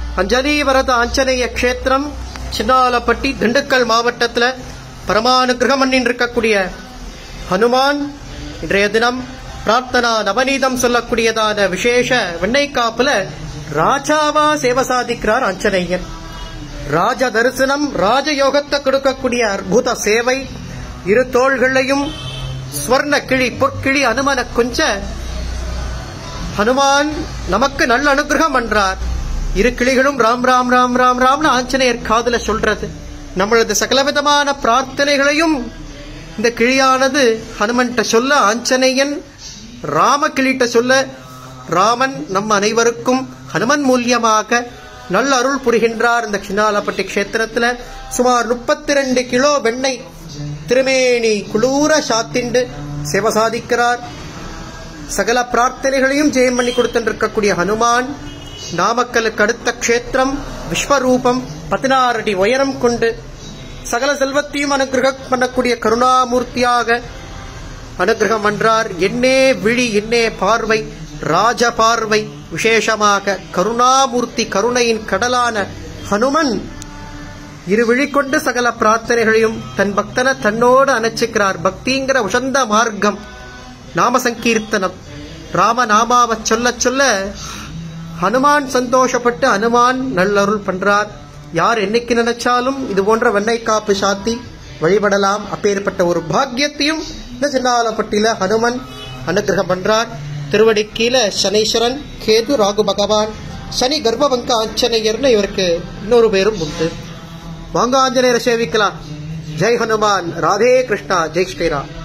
அஞ்சலீவரத ஆஞ்சநேய க்ஷேத்திரம் சின்னாலப்பட்டி திண்டுக்கல் மாவட்டத்துல பரமானுகிரகம் பண்ணின்னு இருக்கக்கூடிய ஹனுமான் இன்றைய தினம் பிரார்த்தனா நவநீதம் சொல்லக்கூடியதான விசேஷ வெண்ணெய் காப்புல ராஜாவா சேவை சாதிக்கிறார் ஆஞ்சநேயன் ராஜ தரிசனம் ராஜயோகத்தை கொடுக்கக்கூடிய அற்புத சேவை இரு தோள்களையும் ஸ்வர்ண கிளி பொற்கிளி அனுமன கொஞ்ச ஹனுமான் நமக்கு நல்ல அனுகிரகம் பண்றார் இரு கிளிகளும் ராம் ராம் ராம் ராம் ராம்னு ஆஞ்சநேயர் காதுல சொல்றது நம்மளது சகலவிதமான பிரார்த்தனைகளையும் இந்த கிளியானது ஹனுமன்ட்ட சொல்ல ஆஞ்சநேயன் ராம கிளிட்ட சொல்ல ராமன் நம் அனைவருக்கும் ஹனுமன் மூலியமாக நல்ல அருள் புரிகின்றார் இந்த சின்னாலப்பட்டி க்ஷேத்திரத்துல சுமார் முப்பத்தி ரெண்டு கிலோ வெண்ணெய் திருமேனி குளூர சாத்திண்டு சேவை சாதிக்கிறார் சகல பிரார்த்தனைகளையும் ஜெயம் பண்ணி கொடுத்திருக்கக்கூடிய ஹனுமான் நாமக்கலுக்கு அடுத்த க்ஷேத்திரம் விஸ்வரூபம் பதினாறு அடி உயரம் கொண்டு சகல செல்வத்தையும் அனுகிரகம் பண்ணக்கூடிய கருணாமூர்த்தியாக அனுகிரகம் பண்றார் என்னே விழி என்னே பார்வை ராஜ பார்வை விசேஷமாக கருணாமூர்த்தி கருணையின் கடலான ஹனுமன் இரு விழி கொண்டு சகல பிரார்த்தனைகளையும் தன் பக்தனை தன்னோடு அணைச்சுக்கிறார் பக்திங்கிற உசந்த மார்க்கம் நாம சங்கீர்த்தனம் ராம நாமாவை சொல்ல சொல்ல ஹனுமான் சந்தோஷப்பட்டு ஹனுமான் நல்லருள் பண்றார் யார் என்னைக்கு நினைச்சாலும் இது போன்ற வெண்ணெய் காப்பு சாத்தி வழிபடலாம் அப்பேற்பட்ட ஒரு பாக்கியத்தையும் இந்த சின்னாலப்பட்டியில ஹனுமன் அனுகிரகம் பண்றார் திருவடி கீழே சனீஸ்வரன் கேது ராகு பகவான் சனி கர்ப்பவங்க ஆஞ்சநேயர்னு இவருக்கு இன்னொரு பேரும் உண்டு வாங்க ஆஞ்சநேயரை சேவிக்கலாம் ஜெய் ஹனுமான் ராதே கிருஷ்ணா ஜெய் ஸ்ரீராம்